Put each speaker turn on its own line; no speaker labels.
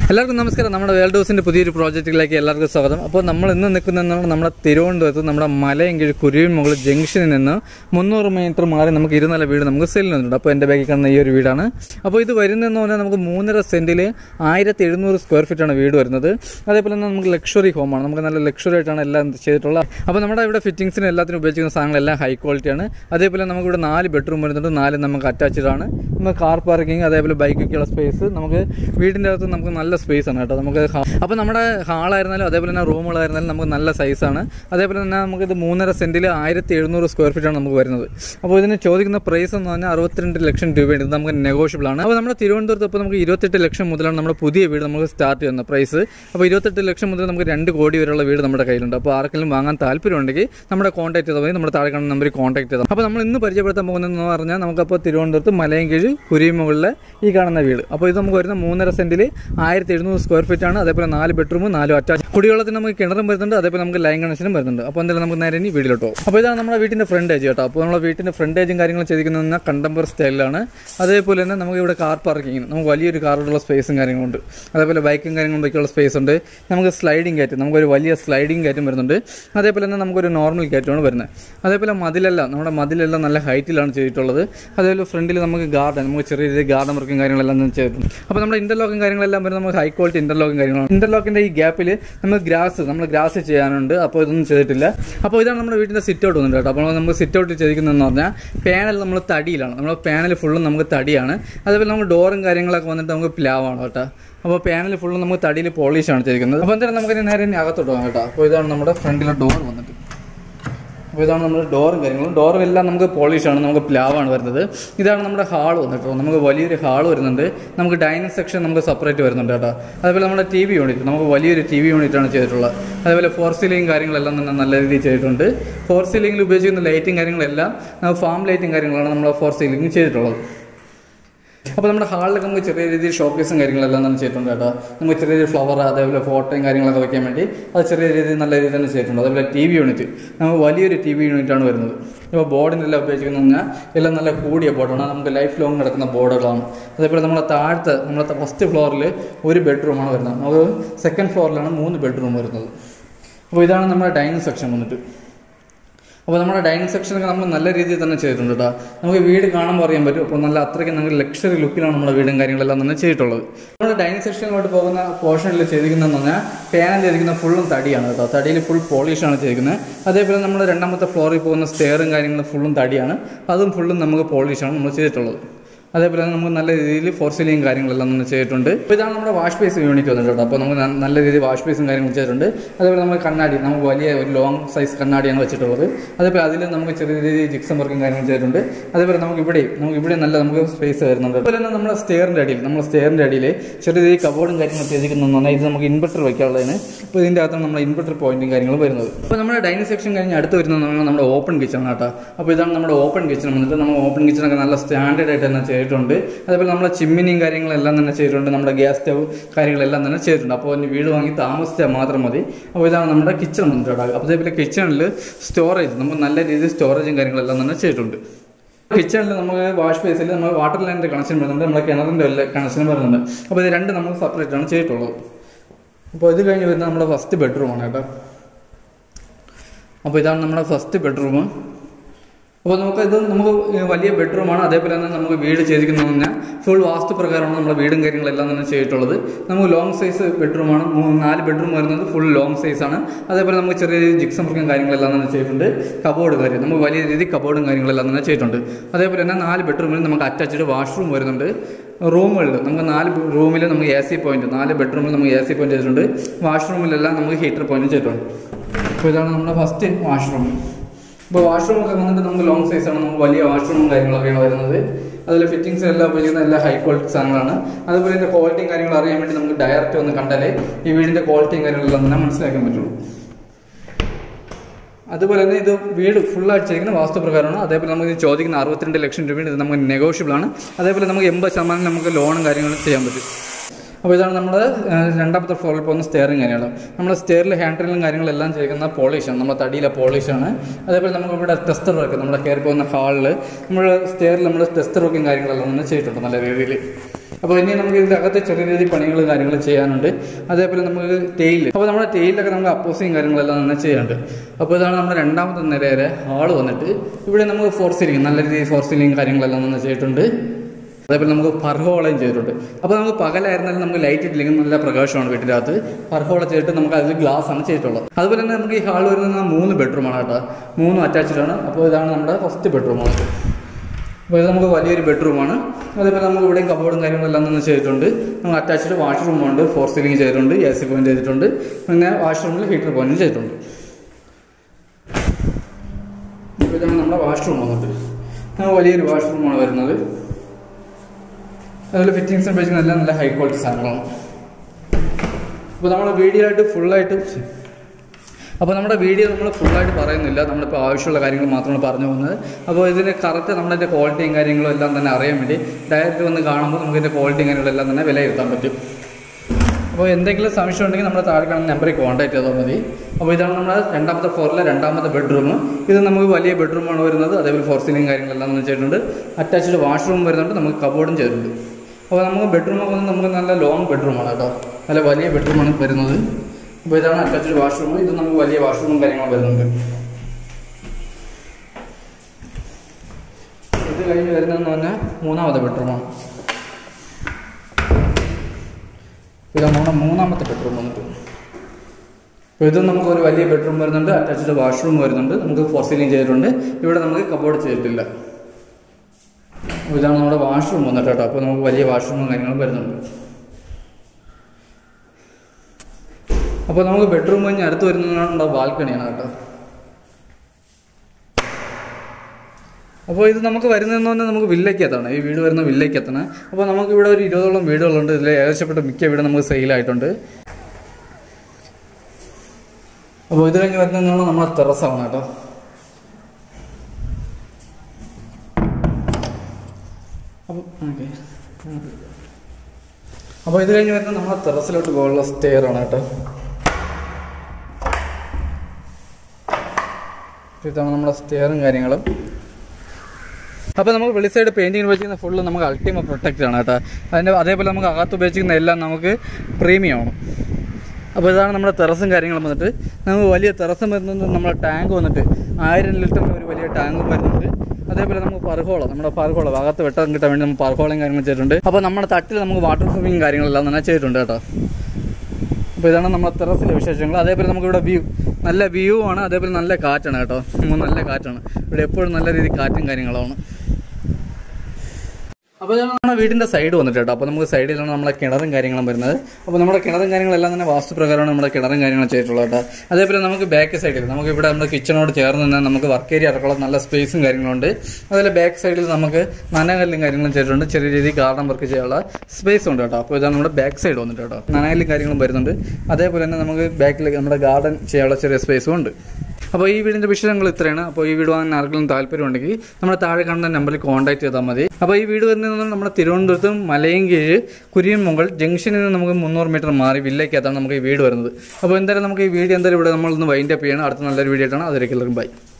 എല്ലാവർക്കും നമസ്കാരം നമ്മുടെ വേൾഡ് ഹൗസിന്റെ പുതിയൊരു പ്രോജക്റ്റിലേക്ക് എല്ലാവർക്കും സ്വാഗതം അപ്പോൾ നമ്മൾ ഇന്ന് നിൽക്കുന്നത് നമ്മുടെ തിരുവനന്തപുരത്ത് നമ്മുടെ മലയെങ്കിൽ കുരുവിൻമുകൾ ജംഗ്ഷനിൽ നിന്ന് മുന്നൂറ് മീറ്റർ മാറി നമുക്ക് ഇരുനില വീട് നമുക്ക് സെല്ലിൽ വന്നിട്ടുണ്ട് അപ്പോൾ എൻ്റെ ബാക്കിൽ കാണുന്ന ഈ ഒരു വീടാണ് അപ്പോൾ ഇത് വരുന്നതെന്ന് പറഞ്ഞാൽ നമുക്ക് മൂന്നര സെന്റിൽ ആയിരത്തി എഴുന്നൂറ് സ്ക്വയർ ഫീറ്റ് ആണ് വീട് വരുന്നത് അതേപോലെ തന്നെ നമുക്ക് ലക്ഷറി ഹോമാണ് നമുക്ക് നല്ല ലക്ഷറി ആയിട്ടാണ് എല്ലാം ചെയ്തിട്ടുള്ളത് അപ്പോൾ നമ്മുടെ ഇവിടെ ഫിറ്റിംഗ്സിന് എല്ലാത്തിനും ഉപയോഗിക്കുന്ന സാധനങ്ങളെല്ലാം ഹൈ ക്വാളിറ്റിയാണ് അതേപോലെ നമുക്ക് ഇവിടെ നാല് ബെഡ്റൂം വരുന്നുണ്ട് നാല് നമുക്ക് അറ്റാച്ച്ഡ് ആണ് നമുക്ക് കാർ പാർക്കിംഗ് അതേപോലെ ബൈക്കൊക്കെയുള്ള സ്പേസ് നമുക്ക് വീടിൻ്റെ അകത്ത് നമുക്ക് നല്ല സ്പേസ് ആണ് കേട്ടോ നമുക്ക് അപ്പോൾ നമ്മുടെ ഹാളായിരുന്നാലും അതേപോലെ തന്നെ റൂമുകളായിരുന്നാലും നമുക്ക് നല്ല സൈസാണ് അതേപോലെ തന്നെ നമുക്ക് ഇത് മൂന്നര സെന്റിൽ ആയിരത്തി എഴുന്നൂറ് സ്ക്വയർ ഫീറ്റ് ആണ് നമുക്ക് വരുന്നത് അപ്പോൾ ഇതിന് ചോദിക്കുന്ന പ്രൈസ് എന്ന് പറഞ്ഞാൽ അറുപത്തിരണ്ട് ലക്ഷം രൂപയാണ് ഇത് നമുക്ക് നെഗോഷ്യബിൾ ആണ് അപ്പോൾ നമ്മുടെ തിരുവനന്തപുരത്ത് ഇപ്പോൾ നമുക്ക് ഇരുപത്തെട്ട് ലക്ഷം മുതലാണ് നമ്മുടെ പുതിയ വീട് നമുക്ക് സ്റ്റാർട്ട് ചെയ്യുന്ന പ്രൈസ് അപ്പോൾ ഇരുപത്തെട്ട് ലക്ഷം മുതൽ നമുക്ക് രണ്ട് കോടി വരെയുള്ള വീട് നമ്മുടെ കയ്യിലുണ്ട് അപ്പോൾ ആർക്കെങ്കിലും വാങ്ങാൻ താല്പര്യമുണ്ടെങ്കിൽ നമ്മുടെ കോൺടാക്ട് ചെയ്താൽ മതി നമ്മുടെ താഴെ കാണുന്ന നമ്പറിൽ കോൺടാക്ട് ചെയ്താൽ അപ്പോൾ നമ്മൾ ഇന്ന് പരിചയപ്പെടുത്താൻ പോകുന്നതെന്ന് പറഞ്ഞാൽ നമുക്കപ്പോൾ തിരുവനന്തപുരത്ത് മലയൻകീഴ് കുരിമുകളിലെ ഈ കാണുന്ന വീട് അപ്പോൾ ഇത് നമുക്ക് വരുന്ന മൂന്നര സെന്റിൽ ആയിരത്തി എഴുന്നൂറ് സ്ക്വയർ ഫീറ്റ് ആണ് അതേപോലെ നാല് ബെഡ്റൂം നാല് അറ്റാച്ച് കുടിവെള്ളത്തിന് നമുക്ക് കിണറും വരുന്നുണ്ട് അതേപോലെ നമുക്ക് ലൈൻ കണക്ഷനും വരുന്നുണ്ട് അപ്പോൾ എന്തായാലും നമുക്ക് നേരെ ഇനി വീട്ടിലോട്ട് പോകും അപ്പോൾ ഇതാണ് നമ്മുടെ വീട്ടിന്റെ ഫ്രണ്ട് ഏജ് കേട്ടോ അപ്പോൾ നമ്മുടെ വീട്ടിന്റെ ഫ്രണ്ട് ഏജും കാര്യങ്ങളും ചെയ്തിരിക്കുന്നത് കണ്ടംപററി സ്റ്റൈലിലാണ് അതേപോലെ തന്നെ നമുക്ക് ഇവിടെ കാർ പാർക്കിംഗ് നമുക്ക് വലിയൊരു കാറുള്ള സ്പേസും കാര്യങ്ങളുണ്ട് അതേപോലെ ബൈക്കും കാര്യങ്ങളും ഒക്കെയുള്ള സ്പേസ് ഉണ്ട് നമുക്ക് സ്ലൈഡിംഗ് കയറ്റം നമുക്കൊരു വലിയ സ്ലൈഡിംഗ് കയറ്റം വരുന്നുണ്ട് അതേപോലെ തന്നെ നമുക്കൊരു നോർമൽ കയറ്റമാണ് വരുന്നത് അതേപോലെ മതിലെല്ലാം നമ്മുടെ മതിലെല്ലാം നല്ല ഹൈറ്റിലാണ് ചെയ്തിട്ടുള്ളത് അതേപോലെ ഫ്രണ്ടിൽ നമുക്ക് ഗാർഡൻ നമുക്ക് ചെറിയ രീതിയിൽ ഗാർഡൻ വർക്കും കാര്യങ്ങളെല്ലാം തന്നെ ചെയ്തിട്ടുണ്ട് അപ്പോൾ നമ്മുടെ ഇന്റർലോക്കും കാര്യങ്ങളെല്ലാം വരുന്നത് നമുക്ക് ഹൈ ക്വാളിറ്റി ഇന്റർലോക്കും കാര്യങ്ങളാണ് ഇന്റർലോക്കിന്റെ ഈ ഗ്യാപ്പിൽ നമുക്ക് ഗ്രാസ് നമ്മൾ ഗ്രാസ് ചെയ്യാനുണ്ട് അപ്പോൾ ഇതൊന്നും ചെയ്തിട്ടില്ല അപ്പോൾ ഇതാണ് നമ്മുടെ വീടിന്റെ സിറ്റ് ഔട്ട് വന്നിട്ട് കേട്ടോ അപ്പോൾ നമുക്ക് സിറ്റ് ഔട്ട് ചെയ്തിരിക്കുന്നതെന്ന് പറഞ്ഞാൽ പാനൽ നമ്മൾ തടിയിലാണ് നമ്മുടെ പാനൽ ഫുള്ളും നമുക്ക് തടിയാണ് അതേപോലെ നമുക്ക് ഡോറും കാര്യങ്ങളൊക്കെ വന്നിട്ട് നമുക്ക് പ്ലാവാണ് കേട്ടോ അപ്പോൾ പാനൽ ഫുള്ളും നമുക്ക് തടിയിൽ പോളിഷാണ് ചെയ്തിരിക്കുന്നത് അപ്പോൾ എന്തായാലും നമുക്ക് ഇനി നേരെ ഇനി അകത്തോട്ട് പോകാം കേട്ടോ അപ്പോൾ ഇതാണ് നമ്മുടെ ഫ്രണ്ടിലെ ഡോർ വന്നിട്ട് അപ്പോൾ ഇതാണ് നമ്മുടെ ഡോറും കാര്യങ്ങളും ഡോറും എല്ലാം നമുക്ക് പോളിഷാണ് നമുക്ക് പ്ലാവാണ് വരുന്നത് ഇതാണ് നമ്മുടെ ഹാൾ വന്നിട്ടോ നമുക്ക് വലിയൊരു ഹാൾ വരുന്നുണ്ട് നമുക്ക് ഡൈനിങ് സെക്ഷൻ നമുക്ക് സെപ്പറേറ്റ് വരുന്നുണ്ട് കേട്ടോ അതേപോലെ നമ്മുടെ ടി വി യൂണിറ്റ് നമുക്ക് വലിയൊരു ടി വി യൂണിറ്റാണ് ചെയ്തിട്ടുള്ളത് അതേപോലെ ഫോർ സീലിംഗ് കാര്യങ്ങളെല്ലാം തന്നെ നല്ല രീതിയിൽ ചെയ്തിട്ടുണ്ട് ഫോർ സീലിംഗിൽ ഉപയോഗിക്കുന്ന ലൈറ്റും കാര്യങ്ങളെല്ലാം നമുക്ക് ഫാം ലൈറ്റും കാര്യങ്ങളാണ് നമ്മൾ ഫോർ സീലിംഗ് ചെയ്തിട്ടുള്ളത് അപ്പോൾ നമ്മുടെ ഹാളിലൊക്കെ നമുക്ക് ചെറിയ രീതിയിൽ ഷോക്കേസും കാര്യങ്ങളെല്ലാം തന്നെ ചെയ്തിട്ടുണ്ട് കേട്ടോ നമുക്ക് ചെറിയ രീതിയിൽ ഫ്ലവർ അതേപോലെ ഫോട്ടോയും കാര്യങ്ങളൊക്കെ വെക്കാൻ വേണ്ടി അത് ചെറിയ രീതിയിൽ നല്ല രീതിയിൽ തന്നെ ചെയ്തിട്ടുണ്ട് അതേപോലെ ടി വി യൂണിറ്റ് നമുക്ക് വലിയൊരു ടി വി യൂണിറ്റാണ് വരുന്നത് ഇപ്പോൾ ബോർഡിനെല്ലാം ഉപയോഗിക്കുന്നത് പറഞ്ഞാൽ എല്ലാം നല്ല കൂടിയ ബോർഡാണ് നമുക്ക് ലൈഫ് ലോങ് കിടക്കുന്ന ബോർഡുകളാണ് അതേപോലെ നമ്മളെ താഴത്തെ നമ്മളെ ഫസ്റ്റ് ഫ്ലോറിൽ ഒരു ബെഡ്റൂമാണ് വരുന്നത് നമുക്ക് സെക്കൻഡ് ഫ്ലോറിലാണ് മൂന്ന് ബെഡ്റൂം വരുന്നത് അപ്പോൾ ഇതാണ് നമ്മുടെ ഡൈനിങ് സെക്ഷൻ വന്നിട്ട് അപ്പോൾ നമ്മുടെ ഡൈനിങ് സെക്ഷനൊക്കെ നമ്മൾ നല്ല രീതിയിൽ തന്നെ ചെയ്തിട്ടുണ്ട് കേട്ടോ നമുക്ക് വീട് കാണുമ്പോൾ അറിയാൻ പറ്റും അപ്പോൾ നല്ല അത്രയ്ക്ക് നമുക്ക് ലക്ഷറി ലുക്കിലാണ് നമ്മുടെ വീടും കാര്യങ്ങളെല്ലാം തന്നെ ചെയ്തിട്ടുള്ളത് നമ്മുടെ ഡൈനിങ് സെക്ഷനിലോട്ട് പോകുന്ന പോർഷനിൽ ചെയ്തിരിക്കുന്നതെന്ന് പറഞ്ഞാൽ പാനൽ ചെയ്തിരിക്കുന്ന ഫുള്ളും തടിയാണ് കേട്ടോ തടിയിൽ ഫുൾ പോളിഷാണ് ചെയ്തിരിക്കുന്നത് അതേപോലെ നമ്മുടെ രണ്ടാമത്തെ ഫ്ലോറിൽ പോകുന്ന സ്റ്റെയറും കാര്യങ്ങളും ഫുള്ളും തടിയാണ് അതും ഫുള്ളും നമുക്ക് പോളിഷാണ് നമ്മൾ ചെയ്തിട്ടുള്ളത് അതേപോലെ തന്നെ നമുക്ക് നല്ല രീതിയിൽ ഫോർ സീലിംഗ് കാര്യങ്ങളെല്ലാം നമ്മൾ ചെയ്തിട്ടുണ്ട് അപ്പോൾ ഇതാണ് നമ്മുടെ വാഷ് ബേസ് യൂണിറ്റ് വന്നിട്ടുണ്ട് അപ്പോൾ നമുക്ക് ന- നല്ല രീതിയിൽ വാഷ് ബേസും കാര്യങ്ങളും ചെയ്തിട്ടുണ്ട് അതേപോലെ നമ്മൾ കണ്ണാടി നമുക്ക് വലിയ ഒരു ലോങ് സൈസ് കണ്ണാടിയാണ് വെച്ചിട്ടുള്ളത് അതേപോലെ അതിൽ നമുക്ക് ചെറിയ രീതിയിൽ ജിക്സം വർക്കും കാര്യങ്ങളും ചെയ്തിട്ടുണ്ട് അതേപോലെ നമുക്ക് ഇവിടെ നമുക്ക് ഇവിടെ നല്ല നമുക്ക് സ്പേസ് വരുന്നുണ്ട് അതുപോലെ തന്നെ നമ്മുടെ സ്റ്റെയറിൻ്റെ അടിയിൽ നമ്മുടെ സ്റ്റെയറിൻ്റെ അടിയിൽ ചെറിയ രീതിയിൽ കബോർഡും കാര്യങ്ങളും ചെയ്തിരിക്കുന്നതെന്ന് പറഞ്ഞാൽ ഇത് നമുക്ക് ഇൻവെർട്ടർ വെക്കാനുള്ളതിന് അപ്പോൾ ഇതിൻ്റെ അകത്താണ് നമ്മുടെ ഇൻവെർട്ടർ പോയിന്റും കാര്യങ്ങളും വരുന്നത് അപ്പോൾ നമ്മുടെ ഡൈനിങ് സെക്ഷൻ കഴിഞ്ഞ് അടുത്ത് വരുന്നത് നമ്മുടെ ഓപ്പൺ കിച്ചൺ കേട്ടോ അപ്പോൾ ഇതാണ് നമ്മുടെ ഓപ്പൺ കിച്ചൺ വന്നിട്ട് നമ്മൾ ഓപ്പൺ കിച്ചണൊക്കെ നല്ല സ്റ്റാൻഡേർഡ് ആയിട്ട് തന്നെ ചെയ്തിട്ടുണ്ട് അതേപോലെ നമ്മുടെ ചിമ്മിനിയും കാര്യങ്ങളെല്ലാം തന്നെ ചെയ്തിട്ടുണ്ട് നമ്മുടെ ഗ്യാസ് സ്റ്റവ് കാര്യങ്ങളെല്ലാം തന്നെ ചെയ്തിട്ടുണ്ട് അപ്പോൾ ഇനി വീട് വാങ്ങി താമസിച്ചാൽ മാത്രം മതി അപ്പോൾ ഇതാണ് നമ്മുടെ കിച്ചൺ വന്നിട്ട് കേട്ടോ അപ്പോൾ അതേപോലെ കിച്ചണിൽ സ്റ്റോറേജ് നമുക്ക് നല്ല രീതിയിൽ സ്റ്റോറേജും കാര്യങ്ങളെല്ലാം തന്നെ ചെയ്തിട്ടുണ്ട് കിച്ചണിൽ നമുക്ക് വാഷ് ബേസിൽ നമ്മൾ വാട്ടർ ലൈനിൻ്റെ കണക്ഷൻ വരുന്നുണ്ട് നമ്മുടെ കിണറിൻ്റെ കണക്ഷനും വരുന്നുണ്ട് അപ്പോൾ ഇത് രണ്ട് നമ്മൾ സെപ്പറേറ്റ് ആണ് ചെയ്തിട്ടുള്ളത് അപ്പോൾ ഇത് കഴിഞ്ഞ് വരുന്നത് നമ്മുടെ ഫസ്റ്റ് ബെഡ്റൂമാണ് കേട്ടോ അപ്പോൾ ഇതാണ് നമ്മുടെ ഫസ്റ്റ് ബെഡ്റൂം അപ്പോൾ നമുക്ക് ഇത് നമുക്ക് വലിയ ബെഡ്റൂമാണ് അതേപോലെ തന്നെ നമുക്ക് വീട് ചെയ്തിരിക്കുന്നത് പറഞ്ഞാൽ ഫുൾ വാസ്തു പ്രകാരമാണ് നമ്മുടെ വീടും കാര്യങ്ങളെല്ലാം തന്നെ ചെയ്തിട്ടുള്ളത് നമുക്ക് ലോങ് സൈസ് ബെഡ്റൂമാണ് മൂന്ന് നാല് ബെഡ്റൂം വരുന്നത് ഫുൾ ലോങ് സൈസ് ആണ് അതേപോലെ നമുക്ക് ചെറിയ രീതിയിൽ ജിക്സം വർക്കും കാര്യങ്ങളെല്ലാം തന്നെ ചെയ്തിട്ടുണ്ട് കബോർഡ് കാര്യം നമുക്ക് വലിയ രീതിയിൽ കബോർഡും കാര്യങ്ങളെല്ലാം തന്നെ ചെയ്തിട്ടുണ്ട് അതേപോലെ തന്നെ നാല് ബെഡ്റൂമിൽ നമുക്ക് അറ്റാച്ച്ഡ് വാഷ്റൂം വരുന്നുണ്ട് റൂമുകളിൽ നമുക്ക് നാല് റൂമിൽ നമുക്ക് എ സി പോയിന്റ് നാല് ബെഡ്റൂമിൽ നമുക്ക് എ സി പോയിന്റ് ചെയ്തിട്ടുണ്ട് വാഷ്റൂമിലെല്ലാം നമുക്ക് ഹീറ്റർ പോയിന്റ് ചെയ്തിട്ടുണ്ട് അപ്പോൾ ഇതാണ് നമ്മുടെ ഫസ്റ്റ് വാഷ്റൂം ഇപ്പോൾ വാഷ്റൂം ഒക്കെ വന്നിട്ട് നമുക്ക് ലോങ് സൈസ് ആണ് നമുക്ക് വലിയ വാഷ്റൂമും കാര്യങ്ങളൊക്കെയാണ് വരുന്നത് അതിൽ ഫിറ്റിംഗ്സ് എല്ലാം ഉപയോഗിക്കുന്ന എല്ലാ ഹൈ ക്വാളിറ്റി സാധനങ്ങളാണ് അതുപോലെ ഇതിന്റെ ക്വാളിറ്റിയും കാര്യങ്ങളും അറിയാൻ വേണ്ടി നമുക്ക് ഡയറക്റ്റ് ഒന്ന് കണ്ടാലേ ഈ വീടിന്റെ ക്വാളിറ്റിയും കാര്യങ്ങളെല്ലാം തന്നെ മനസ്സിലാക്കാൻ പറ്റുള്ളൂ അതുപോലെ തന്നെ ഇത് വീട് ഫുൾ അടിച്ചിരിക്കുന്ന വാസ്തുപ്രകാരമാണ് അതേപോലെ നമുക്ക് ഇത് ചോദിക്കുന്ന അറുപത്തിരണ്ട് ലക്ഷം രൂപയാണ് ഇത് നമുക്ക് നെഗോഷ്യബിൾ ആണ് അതേപോലെ നമുക്ക് എൺപത് ശതമാനം നമുക്ക് ലോണും കാര്യങ്ങളും ചെയ്യാൻ പറ്റും അപ്പോൾ ഇതാണ് നമ്മുടെ ഏഹ്, രണ്ടാമത്തെ ഫ്ലോറിൽ പോകുന്ന സ്റ്റെയറിങ് കാര്യങ്ങൾ നമ്മുടെ സ്റ്റെയറിൽ ഹാൻഡിലും കാര്യങ്ങളെല്ലാം ചെയ്യുന്ന പോളിഷാണ് നമ്മുടെ തടിയിലെ പോളിഷാണ് അതേപോലെ നമുക്ക് ഇവിടെ ടെസ്റ്റർ വർക്ക് നമ്മുടെ കയറി പോകുന്ന ഹാളിൽ നമ്മൾ സ്റ്റെയറിൽ നമ്മൾ ടെസ്റ്റർ വർക്കും കാര്യങ്ങളെല്ലാം തന്നെ ചെയ്തിട്ടുണ്ട് നല്ല രീതിയിൽ അപ്പോൾ ഇനി നമുക്ക് ഇതിൻ്റെ അകത്ത് ചെറിയ രീതിയിൽ പണികൾ കാര്യങ്ങൾ ചെയ്യാനുണ്ട് അതേപോലെ നമുക്ക് ടെയിൽ അപ്പോൾ നമ്മുടെ ടെയിലൊക്കെ നമുക്ക് അപ്പോസിങ് കാര്യങ്ങളെല്ലാം തന്നെ ചെയ്യാനുണ്ട് അപ്പോൾ ഇതാണ് നമ്മുടെ രണ്ടാമത്തെ നിലയിലെ ഹാള് വന്നിട്ട് ഇവിടെ നമുക്ക് ഫോർ സീലിംഗ് നല്ല രീതിയിൽ ഫോർ സീലിംഗ് കാര്യങ്ങളെല്ലാം തന്നെ ചെയ്തിട്ടുണ്ട് അതേപോലെ നമുക്ക് പർഹോളയും ചെയ്തിട്ടുണ്ട് അപ്പോൾ നമുക്ക് പകലായിരുന്നാലും നമുക്ക് ലൈറ്റ് ഇട്ടില്ലെങ്കിൽ നല്ല പ്രകാശമാണ് വീട്ടിൻ്റെ അകത്ത് പർഹോള ചെയ്തിട്ട് നമുക്ക് അതിൽ ഗ്ലാസ് ആണ് ചെയ്തിട്ടുള്ളത് അതുപോലെ തന്നെ നമുക്ക് ഈ ഹാൾ വരുന്നത് മൂന്ന് ബെഡ്റൂമാണ് കേട്ടോ മൂന്നും അറ്റാച്ച്ഡ് ആണ് അപ്പോൾ ഇതാണ് നമ്മുടെ ഫസ്റ്റ് ബെഡ്റൂമാണ് അപ്പോൾ ഇത് നമുക്ക് വലിയൊരു ബെഡ്റൂമാണ് അതേപോലെ നമുക്ക് ഇവിടെയും കബോർഡും കാര്യങ്ങളെല്ലാം തന്നെ ചെയ്തിട്ടുണ്ട് നമുക്ക് അറ്റാച്ച്ഡ് വാഷ്റൂമുണ്ട് ഫോർ സീലിംഗ് ചെയ്തിട്ടുണ്ട് എ സി പോയിന്റ് ചെയ്തിട്ടുണ്ട് പിന്നെ വാഷ്റൂമിൽ ഹീറ്റർ പോയിന്റും ചെയ്തിട്ടുണ്ട് ഇപ്പോൾ ഇതാണ് നമ്മുടെ വാഷ്റൂം വന്നിട്ട് നമുക്ക് വലിയൊരു വാഷ്റൂമാണ് വരുന്നത് അതുപോലെ ഫിറ്റിങ്സും പേജിങ് എല്ലാം നല്ല ഹൈ ക്വാളിറ്റി സാധനങ്ങളാണ് അപ്പോൾ നമ്മൾ വീഡിയോ ആയിട്ട് ഫുള്ളായിട്ട് അപ്പോൾ നമ്മുടെ വീഡിയോ നമ്മൾ ഫുള്ളായിട്ട് പറയുന്നില്ല നമ്മളിപ്പോൾ ആവശ്യമുള്ള കാര്യങ്ങൾ മാത്രമാണ് പറഞ്ഞു പോകുന്നത് അപ്പോൾ ഇതിൻ്റെ കറക്റ്റ് നമ്മുടെ ക്വാളിറ്റിയും കാര്യങ്ങളും എല്ലാം തന്നെ അറിയാൻ വേണ്ടി ഡയറക്റ്റ് വന്ന് കാണുമ്പോൾ നമുക്ക് ഇതിൻ്റെ ക്വാളിറ്റിയും കാര്യങ്ങളെല്ലാം തന്നെ വിലയിരുത്താൻ പറ്റും അപ്പോൾ എന്തെങ്കിലും സംശയം ഉണ്ടെങ്കിൽ നമ്മുടെ താഴെ കാണുന്ന നമ്പറിൽ കോൺടാക്ട് ചെയ്താൽ മതി അപ്പോൾ ഇതാണ് നമ്മുടെ രണ്ടാമത്തെ ഫ്ലോറിലെ രണ്ടാമത്തെ ബെഡ്റൂം ഇത് നമുക്ക് വലിയ ബെഡ്റൂമാണ് വരുന്നത് അതേപോലെ ഫോർ സീലിംഗ് കാര്യങ്ങളെല്ലാം നമ്മൾ ചെയ്തിട്ടുണ്ട് അറ്റാച്ച്ഡ് വാഷ്റൂം വരുന്നുണ്ട് നമുക്ക് കബോർഡും ചെയ്തിട്ടുണ്ട് അപ്പോൾ നമുക്ക് ബെഡ്റൂം വന്ന് നമുക്ക് നല്ല ലോങ് ബെഡ്റൂമാണ് കേട്ടോ നല്ല വലിയ ബെഡ്റൂമാണ് വരുന്നത് അപ്പോൾ ഇതാണ് അറ്റാച്ച്ഡ് വാഷ്റൂം ഇത് നമുക്ക് വലിയ വാഷ്റൂമും കാര്യങ്ങളും വരുന്നുണ്ട് ഇത് കഴിഞ്ഞ് വരുന്നതെന്ന് പറഞ്ഞാൽ മൂന്നാമത്തെ ബെഡ്റൂമാണ് ഇതാണ് നമ്മുടെ മൂന്നാമത്തെ ബെഡ്റൂം വന്നിട്ട് അപ്പോൾ ഇതും നമുക്ക് ഒരു വലിയ ബെഡ്റൂം വരുന്നുണ്ട് അറ്റാച്ച്ഡ് വാഷ്റൂം വരുന്നുണ്ട് നമുക്ക് ഫോർ സീലിംഗ് ചെയ്തിട്ടുണ്ട് ഇവിടെ നമുക്ക് കബോർഡ് ചെയ്തിട്ടില്ല അപ്പോൾ ഇതാണ് നമ്മുടെ വാഷ്റൂം വന്നിട്ട് കേട്ടോ അപ്പോൾ നമുക്ക് വലിയ വാഷ്റൂമും കാര്യങ്ങളും വരുന്നുണ്ട് അപ്പോൾ നമുക്ക് ബെഡ്റൂം കഴിഞ്ഞ് അടുത്ത് വരുന്നതാണ് ബാൽക്കണിയാണ് കേട്ടോ അപ്പോൾ ഇത് നമുക്ക് വരുന്നതെന്ന് പറഞ്ഞാൽ നമുക്ക് വില്ലയ്ക്കത്താണ് ഈ വീട് വരുന്ന വില്ലയ്ക്കത്താണ് അപ്പോൾ നമുക്ക് ഇവിടെ ഒരു ഇരുപതോളം വീടുകളുണ്ട് ഇതിൽ ഏകദേശപ്പെട്ട മിക്ക വീട് നമുക്ക് സെയിലായിട്ടുണ്ട് അപ്പോൾ ഇത് കഴിഞ്ഞ് വരുന്നതെന്ന് നമ്മളെ ടെറസാണ് കേട്ടോ അപ്പോൾ ഓക്കെ അപ്പോൾ ഇത് കഴിഞ്ഞ് വരുന്നത് നമ്മളെ ടെറസിലോട്ട് പോകാനുള്ള സ്റ്റെയർ ആണ് കേട്ടോ ഇതാണ് നമ്മുടെ സ്റ്റെയറും കാര്യങ്ങളും അപ്പോൾ നമുക്ക് വെളി സൈഡ് പെയിൻറ്റിങ് ഉപയോഗിക്കുന്ന ഫുള്ള് നമുക്ക് അൾട്ടിമ പ്രൊട്ടക്റ്റ് ആണ് കേട്ടോ അതിൻ്റെ അതേപോലെ നമുക്ക് അകത്ത് ഉപയോഗിക്കുന്ന എല്ലാം നമുക്ക് പ്രീമിയം ആണ് അപ്പോൾ ഇതാണ് നമ്മുടെ ടെറസും കാര്യങ്ങളും വന്നിട്ട് നമുക്ക് വലിയ ടെറസും വരുന്നത് നമ്മുടെ ടാങ്ക് വന്നിട്ട് ആയിരം ലിറ്ററിൻ്റെ ഒരു വലിയ ടാങ്കും വരുന്നുണ്ട് അതേപോലെ നമുക്ക് പർഹോളം നമ്മുടെ പർഹോളം അകത്ത് വെട്ടം കിട്ടാൻ വേണ്ടി നമ്മൾ പർഹോളം കാര്യങ്ങൾ ചെയ്തിട്ടുണ്ട് അപ്പോൾ നമ്മുടെ തട്ടിൽ നമുക്ക് വാട്ടർ പ്രൂഫിങ് കാര്യങ്ങളെല്ലാം തന്നെ ചെയ്തിട്ടുണ്ട് കേട്ടോ അപ്പോൾ ഇതാണ് നമ്മുടെ ടെറസിലെ വിശേഷങ്ങൾ അതേപോലെ നമുക്ക് ഇവിടെ വ്യൂ നല്ല വ്യൂ ആണ് അതേപോലെ നല്ല കാറ്റാണ് കേട്ടോ ഉം, നല്ല കാറ്റാണ് ഇവിടെ എപ്പോഴും നല്ല രീതിയിൽ കാറ്റും കാര്യങ്ങളുമാണ് അപ്പോൾ ഇതാണ് നമ്മുടെ വീടിൻ്റെ സൈഡ് വന്നിട്ട് കേട്ടോ അപ്പോൾ നമുക്ക് സൈഡിലാണ് നമ്മളെ കിണറും കാര്യങ്ങളും വരുന്നത് അപ്പോൾ നമ്മുടെ കിണറും കാര്യങ്ങളെല്ലാം തന്നെ വാസ്തുപ്രകാരമാണ് നമ്മുടെ കിണറും കാര്യങ്ങളും ചെയ്തിട്ടുള്ളത് കേട്ടോ അതേപോലെ നമുക്ക് ബാക്ക് സൈഡിൽ നമുക്ക് ഇവിടെ നമ്മുടെ കിച്ചണോട് ചേർന്ന് തന്നെ നമുക്ക് വർക്ക് ഏരിയ അടക്കമുള്ള നല്ല സ്പേസും കാര്യങ്ങളുണ്ട് അതുപോലെ ബാക്ക് സൈഡിൽ നമുക്ക് നനകല്ലും കാര്യങ്ങളും ചെയ്തിട്ടുണ്ട് ചെറിയ രീതിയിൽ ഗാർഡൻ വർക്ക് ചെയ്യാനുള്ള സ്പേസ് ഉണ്ട് കേട്ടോ അപ്പോൾ ഇതാണ് നമ്മുടെ ബാക്ക് സൈഡ് വന്നിട്ട് കേട്ടോ നനകല്ലും കാര്യങ്ങളും വരുന്നുണ്ട് അതേപോലെ തന്നെ നമുക്ക് ബാക്കിൽ നമ്മുടെ ഗാർഡൻ ചെയ്യാനുള്ള ചെറിയ സ്പേസും ഉണ്ട് അപ്പോൾ ഈ വീടിൻ്റെ വിഷയങ്ങൾ ഇത്രയാണ് അപ്പോൾ ഈ വീട് വാങ്ങാൻ ആർക്കെങ്കിലും താല്പര്യം ഉണ്ടെങ്കിൽ നമ്മുടെ താഴെ കാണുന്ന നമ്പറിൽ കോൺടാക്ട് ചെയ്താൽ മതി അപ്പോൾ ഈ വീട് വരുന്നത് നമ്മുടെ തിരുവനന്തപുരത്തും മലയൻകീഴ് കുരിയൻമുകൾ ജംഗ്ഷനിൽ നിന്ന് നമുക്ക് മുന്നൂറ് മീറ്റർ മാറി വില്ലേക്കകത്താണ് നമുക്ക് ഈ വീട് വരുന്നത് അപ്പോൾ എന്തായാലും നമുക്ക് ഈ വീഡിയോ എന്തായാലും ഇവിടെ നമ്മളൊന്ന് വൈൻഡ് അപ്പ് ചെയ്യണം അടുത്ത നല്ലൊരു വീഡിയോ ആയിട്ടാണ് അതിലേക്ക് എല്ലാവർക്കും ബൈ